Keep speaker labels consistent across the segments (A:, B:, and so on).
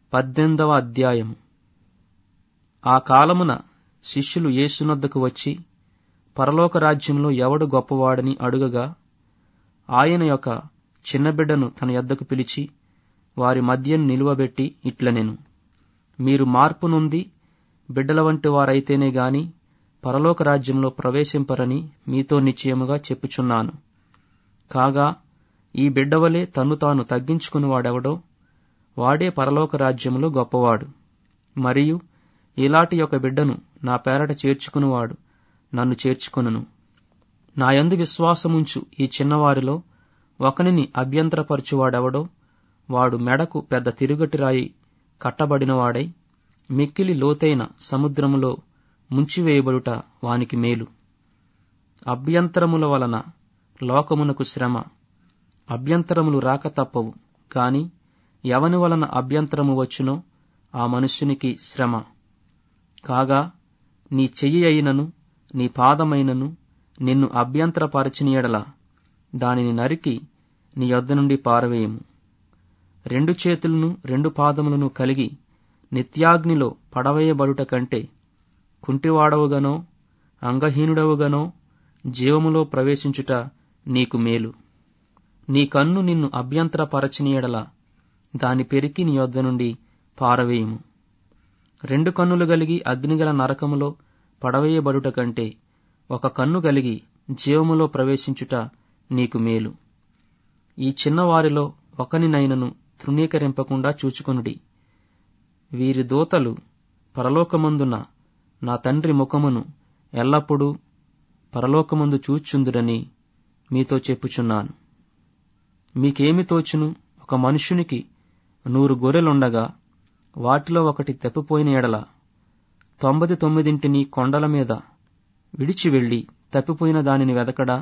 A: పద్దెనిమిదవ అధ్యాయము ఆ కాలమున శిష్యులు యేసునొద్దకు వచ్చి పరలోక రాజ్యంలో ఎవడు గొప్పవాడని అడుగగా ఆయన యొక్క చిన్న బిడ్డను తన యొద్దకు పిలిచి వారి మధ్యను నిలువబెట్టి ఇట్లనెను మీరు మార్పు నొంది బిడ్డల వంటి వారైతేనే గాని పరలోక రాజ్యంలో ప్రవేశింపరని మీతో నిశ్చయముగా చెప్పుచున్నాను కాగా ఈ బిడ్డవలే తన్ను తాను తగ్గించుకుని వాడెవడో వాడే పరలోక రాజ్యములో గొప్పవాడు మరియు ఇలాంటి ఒక బిడ్డను నా పేరట చేర్చుకునివాడు నన్ను చేర్చుకొనును నాయందు విశ్వాసముంచు ఈ చిన్నవారిలో ఒకనిని అభ్యంతరపరచువాడెవడో వాడు మెడకు పెద్ద తిరుగటిరాయి కట్టబడినవాడై మిక్కిలి లోతైన సముద్రములో ముంచివేయబడుట వానికి మేలు అభ్యంతరముల వలన లోకమునకు శ్రమ అభ్యంతరములు రాక తప్పవు కాని ఎవని వలన అభ్యంతరము వచ్చునో ఆ మనుష్యునికి శ్రమ కాగా నీ చెయ్యి అయినను నీ పాదమైనను నిన్ను అభ్యంతరపరచిన ఎడల దానిని నరికి నీ యొద్ద నుండి పారవేయము రెండు చేతులను రెండు పాదములను కలిగి నిత్యాగ్నిలో పడవేయబడుట కంటే కుంటివాడవుగానో అంగహీనుడవుగానో జీవములో ప్రవేశించుట నీకు మేలు నీ కన్ను నిన్ను అభ్యంతరపరచిన ఎడల దాని పెరికి నీ యొద్ద నుండి పారవేయము రెండు కన్నులు కలిగి అగ్నిగల నరకములో పడవేయబడుట కంటే ఒక కన్ను కలిగి జీవములో ప్రవేశించుట నీకు మేలు ఈ చిన్నవారిలో ఒకనినైనను తృణీకరింపకుండా చూచుకొనుడి వీరి దూతలు పరలోకమందున నా తండ్రి ముఖమును ఎల్లప్పుడూ పరలోకమందు చూచుందురని మీతో చెప్పుచున్నాను మీకేమి తోచును ఒక మనుష్యునికి నూరు గొర్రెలుండగా వాటిలో ఒకటి తప్పిపోయిన ఎడల తొంభై తొమ్మిదింటిని కొండల మీద విడిచి వెళ్లి తప్పిపోయిన దానిని వెదకడా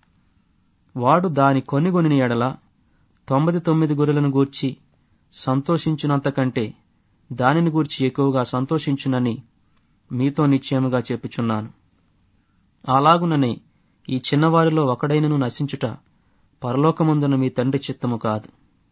A: వాడు దాని కొనిగొనిన ఎడల తొంభై తొమ్మిది గొర్రెలను గూర్చి సంతోషించినంతకంటే దానిని గూర్చి ఎక్కువగా సంతోషించునని మీతో నిశ్చయముగా చెప్పుచున్నాను అలాగుననే ఈ చిన్నవారిలో ఒకడైనను నశించుట పరలోకముందున మీ తండ్రి చిత్తము కాదు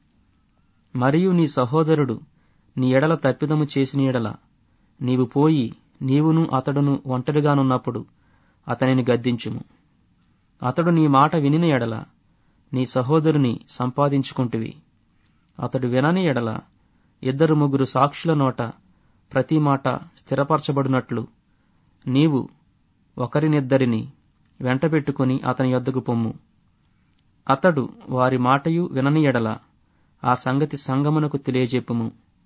A: మరియు నీ సహోదరుడు నీ ఎడల తప్పిదము చేసిన ఎడల నీవు పోయి నీవును అతడును ఒంటరిగానున్నప్పుడు అతనిని గద్దించుము అతడు నీ మాట వినిన ఎడల నీ సహోదరుని సంపాదించుకుంటువి అతడు వినని ఎడల ఇద్దరు ముగ్గురు సాక్షుల నోట ప్రతి మాట స్థిరపరచబడినట్లు నీవు ఒకరినిద్దరిని వెంటబెట్టుకుని అతని యొద్దకు పొమ్ము అతడు వారి మాటయు వినని ఎడల ఆ సంగతి సంగమునకు తెలియజెప్పుము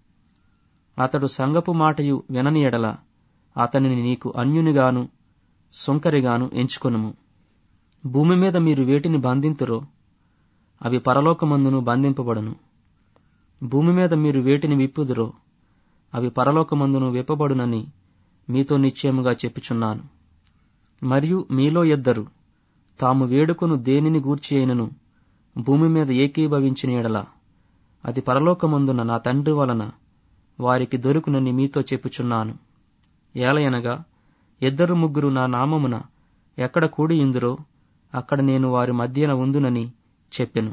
A: అతడు సంగపు మాటయు వినని ఎడల అతనిని నీకు అన్యునిగాను సుంకరిగాను ఎంచుకొనుము భూమి మీద మీరు వేటిని బంధింతురో అవి పరలోకమందును బంధింపబడును భూమి మీద మీరు వేటిని విప్పుదురో అవి పరలోకమందును విప్పబడునని మీతో నిశ్చయముగా చెప్పుచున్నాను మరియు మీలో ఇద్దరు తాము వేడుకొను దేనిని గూర్చి అయినను భూమి మీద ఏకీభవించిన ఎడల అది పరలోకమందున నా తండ్రి వలన వారికి దొరుకునని మీతో చెప్పుచున్నాను ఏలయనగా ఇద్దరు ముగ్గురు నా నామమున ఎక్కడ కూడియుందురో అక్కడ నేను వారి మధ్యన ఉందునని చెప్పెను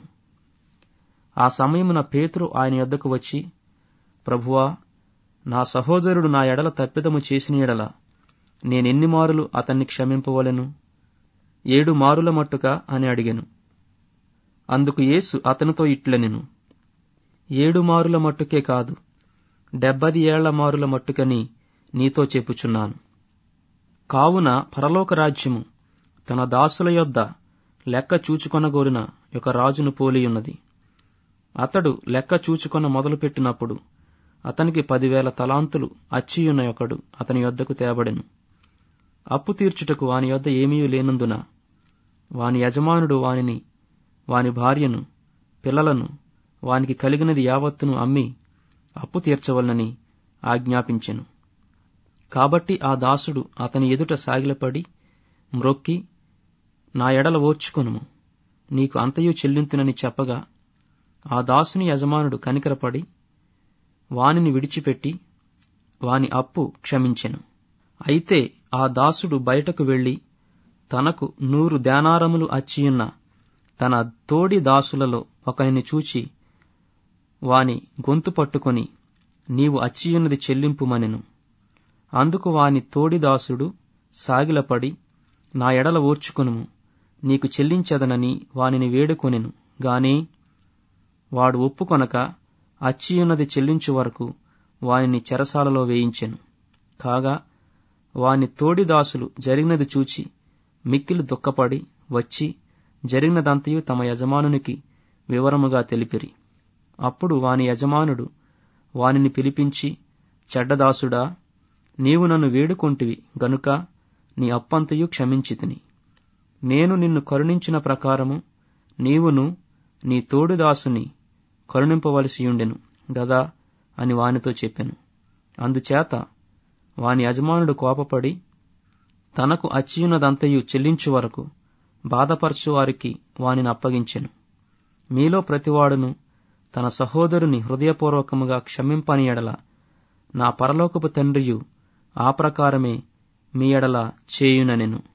A: ఆ సమయమున పేతురు ఆయన యొద్దకు వచ్చి ప్రభువా నా సహోదరుడు నా ఎడల తప్పిదము చేసిన ఎడల నేనెన్ని మారులు అతన్ని క్షమింపవలెను ఏడు మారుల మట్టుగా అని అడిగెను అందుకు యేసు అతనితో ఇట్లనెను ఏడు మారుల మట్టుకే కాదు డెబ్బది ఏళ్ల మారుల మట్టుకని నీతో చెప్పుచున్నాను కావున పరలోక రాజ్యము తన దాసుల యొద్ద లెక్క చూచుకొనగోరిన ఒక రాజును పోలియున్నది అతడు లెక్క చూచుకొన మొదలుపెట్టినప్పుడు అతనికి పదివేల తలాంతులు అచ్చియున్న ఒకడు అతని యొద్దకు తేబడెను అప్పు తీర్చుటకు వాని యొద్ద ఏమీ లేనందున వాని యజమానుడు వానిని వాని భార్యను పిల్లలను వానికి కలిగినది యావత్తును అమ్మి అప్పు తీర్చవలనని ఆజ్ఞాపించెను కాబట్టి ఆ దాసుడు అతని ఎదుట సాగిలపడి మ్రొక్కి నా ఎడల ఓర్చుకొనుము నీకు అంతయు చెల్లింతునని చెప్పగా ఆ దాసుని యజమానుడు కనికరపడి వానిని విడిచిపెట్టి వాని అప్పు క్షమించెను అయితే ఆ దాసుడు బయటకు వెళ్లి తనకు నూరు దానారములు అచ్చియున్న తన తోడి దాసులలో ఒకనిని చూచి వాని గొంతు పట్టుకొని నీవు అచ్చియున్నది చెల్లింపుమనెను అందుకు వాని తోడిదాసుడు సాగిలపడి నా ఎడల ఓర్చుకొనుము నీకు చెల్లించదనని వానిని వేడుకొనెను గాని వాడు ఒప్పుకొనక అచ్చియున్నది చెల్లించు వరకు వానిని చెరసాలలో వేయించెను కాగా వాని తోడిదాసులు జరిగినది చూచి మిక్కిలి దుఃఖపడి వచ్చి జరిగినదంతయు తమ యజమానునికి వివరముగా తెలిపిరి అప్పుడు వాని యజమానుడు వానిని పిలిపించి చెడ్డదాసుడా నీవు నన్ను వేడుకొంటివి గనుక నీ అప్పంతయు క్షమించితిని నేను నిన్ను కరుణించిన ప్రకారము నీవును నీ తోడుదాసుని కరుణింపవలసియుండెను గదా అని వానితో చెప్పెను అందుచేత వాని యజమానుడు కోపపడి తనకు అచ్చియున్నదంతయు చెల్లించు వరకు బాధపరచు వారికి వానిని అప్పగించెను మీలో ప్రతివాడును తన సహోదరుని హృదయపూర్వకముగా క్షమింపని ఎడల నా పరలోకపు తండ్రియు ఆ ప్రకారమే మీ ఎడల చేయుననెను